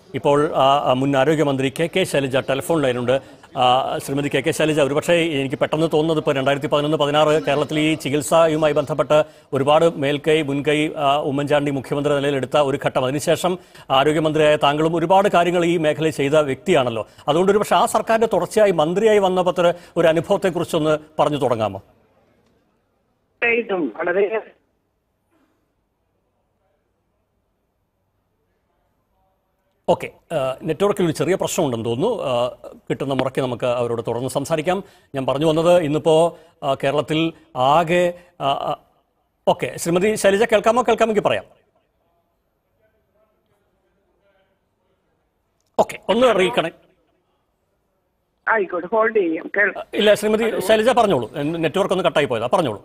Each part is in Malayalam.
ഇപ്പോൾ ആ, ആ, മുൻ ആരോഗ്യമന്ത്രി കെ കെ ശൈലജ ടെലിഫോൺ ലൈനുണ്ട് ആ, ശ്രീമതി കെ കെ ശൈലജ ഒരുപക്ഷെ എനിക്ക് പെട്ടെന്ന് തോന്നുന്നത് ഇപ്പോൾ രണ്ടായിരത്തി പതിനൊന്ന് പതിനാറ് കേരളത്തിൽ ഈ ചികിത്സയുമായി ബന്ധപ്പെട്ട് ഒരുപാട് മേൽക്കൈ മുൻകൈ ആ, ഉമ്മൻചാണ്ടി മുഖ്യമന്ത്രി നിലയിൽ എടുത്ത ഒരു ഘട്ടം അതിനുശേഷം ആരോഗ്യമന്ത്രിയായ താങ്കളും ഒരുപാട് കാര്യങ്ങൾ ഈ മേഖലയിൽ ചെയ്ത വ്യക്തിയാണല്ലോ അതുകൊണ്ട് ഒരുപക്ഷെ ആ സർക്കാരിന്റെ തുടർച്ചയായി മന്ത്രിയായി വന്നപ്പോൾ ഒരു അനുഭവത്തെക്കുറിച്ചൊന്ന് പറഞ്ഞു തുടങ്ങാമോ തീർച്ചയായിട്ടും വളരെ ഓക്കെ നെറ്റ്വർക്കിൽ ഒരു ചെറിയ പ്രശ്നമുണ്ടെന്ന് തോന്നുന്നു ആ, കിട്ടുന്ന മുറയ്ക്ക് നമുക്ക് അവരോട് തുടർന്ന് സംസാരിക്കാം ഞാൻ പറഞ്ഞു വന്നത് ഇന്നിപ്പോൾ കേരളത്തിൽ ആകെ ഓക്കെ ശ്രീമതി ശൈലജ കേൾക്കാമോ കേൾക്കാമെങ്കിൽ പറയാം ഓക്കെ ഒന്ന് റീകണക്ട് ആയിക്കോട്ടെ ഹോൾഡ് ചെയ്യാം കേൾ- ഇല്ല ശ്രീമതി ശൈലജ പറഞ്ഞോളൂ നെറ്റ്വർക്ക് ഒന്ന് കട്ടായി പോയതാ പറഞ്ഞോളൂ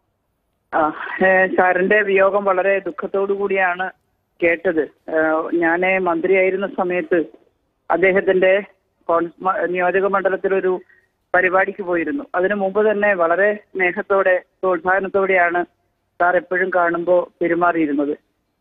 ആ, ഏ, സാറിന്റെ വിയോഗം വളരെ ദുഃഖത്തോടു കൂടിയാണ് കേട്ടത് ഞാൻ മന്ത്രിയായിരുന്ന സമയത്ത് അദ്ദേഹത്തിന്റെ കോൺസ് മ- നിയോജക മണ്ഡലത്തിലൊരു പരിപാടിക്ക് പോയിരുന്നു അതിനു മുമ്പ് തന്നെ വളരെ സ്നേഹത്തോടെ പ്രോത്സാഹനത്തോടെയാണ് സാർ എപ്പോഴും കാണുമ്പോൾ പെരുമാറിയിരുന്നത്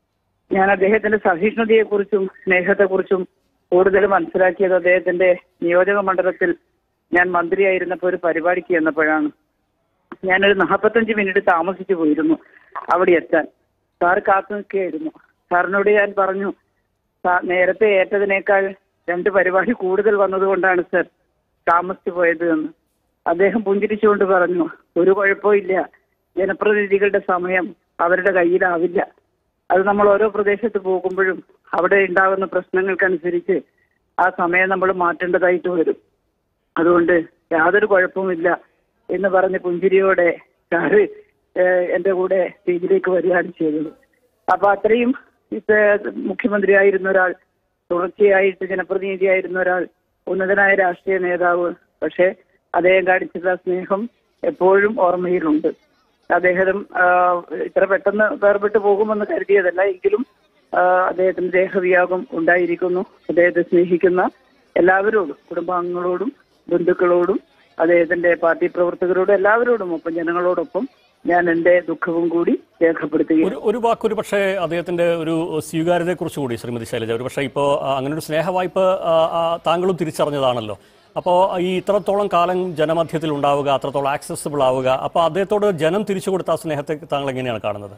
ഞാൻ അദ്ദേഹത്തിന്റെ സഹിഷ്ണുതയെക്കുറിച്ചും സ്നേഹത്തെക്കുറിച്ചും കൂടുതൽ മനസ്സിലാക്കിയത് അദ്ദേഹത്തിന്റെ നിയോജക മണ്ഡലത്തിൽ ഞാൻ മന്ത്രിയായിരുന്നപ്പോൾ ഒരു പരിപാടിക്ക് ചെന്നപ്പോഴാണ് ഞാനൊരു നാൽപ്പത്തഞ്ച് മിനിറ്റ് താമസിച്ചു പോയിരുന്നു അവിടെ എത്താൻ സാർ കാത്തു നിൽക്കുകയായിരുന്നു സാറിനോട് ഞാൻ പറഞ്ഞു "സാർ, നേരത്തെ ഏറ്റതിനേക്കാൾ രണ്ട് പരിപാടി കൂടുതൽ വന്നതുകൊണ്ടാണ് സർ താമസിച്ചു പോയത് എന്ന് അദ്ദേഹം പുഞ്ചിരിച്ചുകൊണ്ട് പറഞ്ഞു ഒരു കുഴപ്പമില്ല ജനപ്രതിനിധികളുടെ സമയം അവരുടെ കയ്യിലാവില്ല അത് നമ്മൾ ഓരോ പ്രദേശത്ത് പോകുമ്പോഴും അവിടെ ഉണ്ടാകുന്ന പ്രശ്നങ്ങൾക്കനുസരിച്ച് ആ സമയം നമ്മൾ മാറ്റേണ്ടതായിട്ട് വരും അതുകൊണ്ട് യാതൊരു കുഴപ്പവുമില്ല എന്ന് പറഞ്ഞ് പുഞ്ചിരിയോടെ സാറ് ഏഹ്, എന്റെ കൂടെ സ്റ്റേജിലേക്ക് വരികയാണ് ചെയ്തത് അപ്പൊ അത്രയും ഇപ്പൊ മുഖ്യമന്ത്രിയായിരുന്ന ഒരാൾ തുടർച്ചയായിട്ട് ജനപ്രതിനിധിയായിരുന്ന ഒരാൾ ഉന്നതനായ രാഷ്ട്രീയ നേതാവ് പക്ഷെ അദ്ദേഹം കാണിച്ചിട്ടുള്ള സ്നേഹം എപ്പോഴും ഓർമ്മയിലുണ്ട് അദ്ദേഹം ആഹ്, ഇത്ര പെട്ടെന്ന് വേർപെട്ട് പോകുമെന്ന് കരുതിയതല്ല എങ്കിലും ആഹ്, അദ്ദേഹത്തിന്റെ ദേഹവിയാഗം ഉണ്ടായിരിക്കുന്നു അദ്ദേഹത്തെ സ്നേഹിക്കുന്ന എല്ലാവരോടും കുടുംബാംഗങ്ങളോടും ബന്ധുക്കളോടും അദ്ദേഹത്തിന്റെ പാർട്ടി പ്രവർത്തകരോടും എല്ലാവരോടും ഒപ്പം ജനങ്ങളോടൊപ്പം ഞാൻ എന്റെ ദുഃഖവും കൂടി രേഖപ്പെടുത്തുകയാണ് ഒരു ഒരു വാക്ക് ഒരു പക്ഷേ അദ്ദേഹത്തിന്റെ ഒരു സ്വീകാര്യതയെക്കുറിച്ച് കൂടി ശ്രീമതി ശൈലജ ഒരു പക്ഷേ ഇപ്പോൾ അങ്ങനെ ഒരു സ്നേഹവായ്പ ആ, ആ, താങ്കളും തിരിച്ചറിഞ്ഞതാണല്ലോ അപ്പോൾ ഈ ഇത്രത്തോളം കാലം ജനമധ്യത്തിൽ ഉണ്ടാവുക അത്രത്തോളം ആക്സസിബിൾ ആവുക അപ്പോൾ അദ്ദേഹത്തോട് ജനം തിരിച്ചു കൊടുത്ത ആ സ്നേഹത്തെ താങ്കൾ എങ്ങനെയാണ് കാണുന്നത്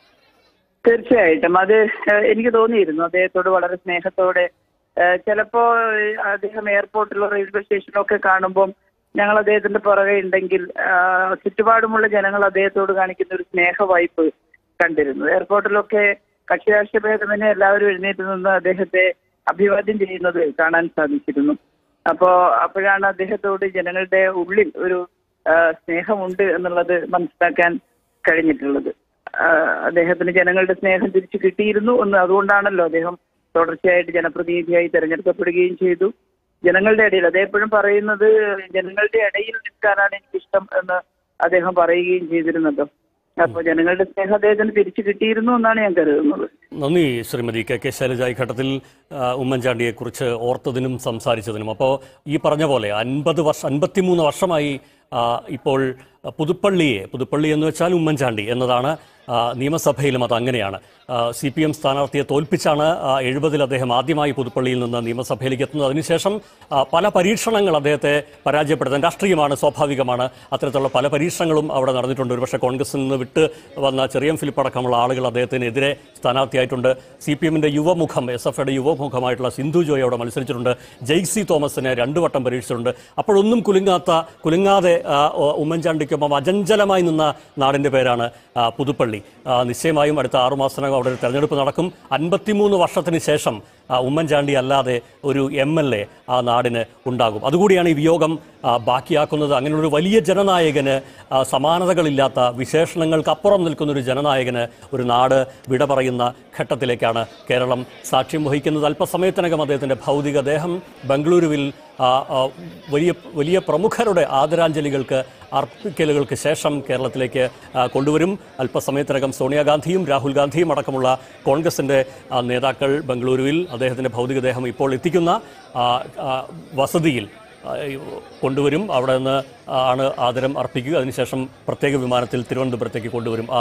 തീർച്ചയായിട്ടും അത് ഏഹ്, എനിക്ക് തോന്നിയിരുന്നു അദ്ദേഹത്തോട് വളരെ സ്നേഹത്തോടെ ഏഹ്, ചിലപ്പോ ഏഹ്, അദ്ദേഹം എയർപോർട്ടിലോ റെയിൽവേ സ്റ്റേഷനിലോ ഒക്കെ കാണുമ്പോൾ ഞങ്ങൾ അദ്ദേഹത്തിന്റെ പുറകെ ഉണ്ടെങ്കിൽ ആഹ്, ചുറ്റുപാടുമുള്ള ജനങ്ങൾ അദ്ദേഹത്തോട് കാണിക്കുന്ന ഒരു സ്നേഹ വായ്പ് കണ്ടിരുന്നു എയർപോർട്ടിലൊക്കെ കക്ഷി രാഷ്ട്രീയ ഭേദമന്യേ എല്ലാവരും എഴുന്നേറ്റ് നിന്ന് അദ്ദേഹത്തെ അഭിവാദ്യം ചെയ്യുന്നത് കാണാൻ സാധിച്ചിരുന്നു അപ്പോ അപ്പോഴാണ് അദ്ദേഹത്തോട് ജനങ്ങളുടെ ഉള്ളിൽ ഒരു ആഹ്, സ്നേഹമുണ്ട് എന്നുള്ളത് മനസ്സിലാക്കാൻ കഴിഞ്ഞിട്ടുള്ളത് ആഹ് അദ്ദേഹത്തിന് ജനങ്ങളുടെ സ്നേഹം തിരിച്ചു കിട്ടിയിരുന്നു എന്ന് അതുകൊണ്ടാണല്ലോ അദ്ദേഹം തുടർച്ചയായിട്ട് ജനപ്രതിനിധിയായി തെരഞ്ഞെടുക്കപ്പെടുകയും ചെയ്തു ജനങ്ങളുടെ ഇടയിൽ അദ്ദേഹം എപ്പോഴും പറയുന്നത് ജനങ്ങളുടെ ഇടയിൽ നിൽക്കാനാണ് എനിക്കിഷ്ടം എന്ന് അദ്ദേഹം പറയുകയും ചെയ്തിരുന്നല്ലോ അപ്പൊ ജനങ്ങളുടെ സ്നേഹം അദ്ദേഹത്തിന് തിരിച്ചു കിട്ടിയിരുന്നു എന്നാണ് ഞാൻ കരുതുന്നത് നന്ദി ശ്രീമതി കെ കെ ശൈലജ ഈ ഘട്ടത്തിൽ ആ, ഉമ്മൻചാണ്ടിയെക്കുറിച്ച് ഓർത്തതിനും സംസാരിച്ചതിനും അപ്പോൾ ഈ പറഞ്ഞ പോലെ അൻപത് വർഷം അൻപത്തിമൂന്ന് വർഷമായി ആ, ഇപ്പോൾ പുതുപ്പള്ളിയെ പുതുപ്പള്ളി എന്ന് വെച്ചാൽ ഉമ്മൻചാണ്ടി എന്നതാണ് ആ, നിയമസഭയിലും അത് അങ്ങനെയാണ് സി പി എം സ്ഥാനാർത്ഥിയെ തോൽപ്പിച്ചാണ് എഴുപതിൽ അദ്ദേഹം ആദ്യമായി പുതുപ്പള്ളിയിൽ നിന്ന് നിയമസഭയിലേക്ക് എത്തുന്നത് അതിനുശേഷം ആ, പല പരീക്ഷണങ്ങൾ അദ്ദേഹത്തെ പരാജയപ്പെടുത്താൻ രാഷ്ട്രീയമാണ് സ്വാഭാവികമാണ് അത്തരത്തിലുള്ള പല പരീക്ഷണങ്ങളും അവിടെ നടന്നിട്ടുണ്ട് ഒരുപക്ഷെ കോൺഗ്രസിൽ നിന്ന് വിട്ട് വന്ന ചെറിയം ഫിലിപ്പ് അടക്കമുള്ള ആളുകൾ അദ്ദേഹത്തിനെതിരെ സ്ഥാനാർത്ഥിയായിട്ടുണ്ട് സി പി എമ്മിന്റെ യുവമുഖം എസ് എഫ് ഐയുടെ യുവമുഖമായിട്ടുള്ള സിന്ധു ജോയ് അവിടെ മത്സരിച്ചിട്ടുണ്ട് ജെയ്സി തോമസിനെ രണ്ടു വട്ടം പരീക്ഷിച്ചിട്ടുണ്ട് അപ്പോഴൊന്നും കുലുങ്ങാത്ത കുലുങ്ങാതെ ആ, ഒ- ഉമ്മൻചാണ്ടിക്കൊപ്പം അചഞ്ചലമായി നിന്ന നാടിന്റെ പേരാണ് ആ, പുതുപ്പള്ളി ആ, നിശ്ചയമായും അടുത്ത ആറുമാസത്തിനകം അവിടെ ഒരു തെരഞ്ഞെടുപ്പ് നടക്കും അൻപത്തിമൂന്ന് വർഷത്തിന് ശേഷം ആ, ഉമ്മൻചാണ്ടി അല്ലാതെ ഒരു എം എൽ എ ആ നാടിന് ഉണ്ടാകും അതുകൂടിയാണ് ഈ വിയോഗം ആ, ബാക്കിയാക്കുന്നത് അങ്ങനെയൊരു വലിയ ജനനായകന് ആ, സമാനതകളില്ലാത്ത വിശേഷണങ്ങൾക്കപ്പുറം നിൽക്കുന്ന ഒരു ജനനായകന് ഒരു നാട് വിട പറയുന്ന ഘട്ടത്തിലേക്കാണ് കേരളം സാക്ഷ്യം വഹിക്കുന്നത് അല്പസമയത്തിനകം അദ്ദേഹത്തിൻ്റെ ഭൗതികദേഹം ബംഗളൂരുവിൽ ആ, ആ, വലിയ വലിയ പ്രമുഖരുടെ ആദരാഞ്ജലികൾക്ക് അർപ്പിക്കലുകൾക്ക് ശേഷം കേരളത്തിലേക്ക് ആ, കൊണ്ടുവരും അല്പസമയത്തിനകം സോണിയാഗാന്ധിയും രാഹുൽ ഗാന്ധിയും അടക്കമുള്ള കോൺഗ്രസിൻ്റെ ആ, നേതാക്കൾ ബംഗളൂരുവിൽ അദ്ദേഹത്തിൻ്റെ ഭൗതികദേഹം ഇപ്പോൾ എത്തിക്കുന്ന ആ, ആ, വസതിയിൽ ആ, ഈ കൊണ്ടുവരും അവിടെ നിന്ന് ആണ് ആദരം അർപ്പിക്കുക അതിനുശേഷം പ്രത്യേക വിമാനത്തിൽ തിരുവനന്തപുരത്തേക്ക് കൊണ്ടുവരും ആ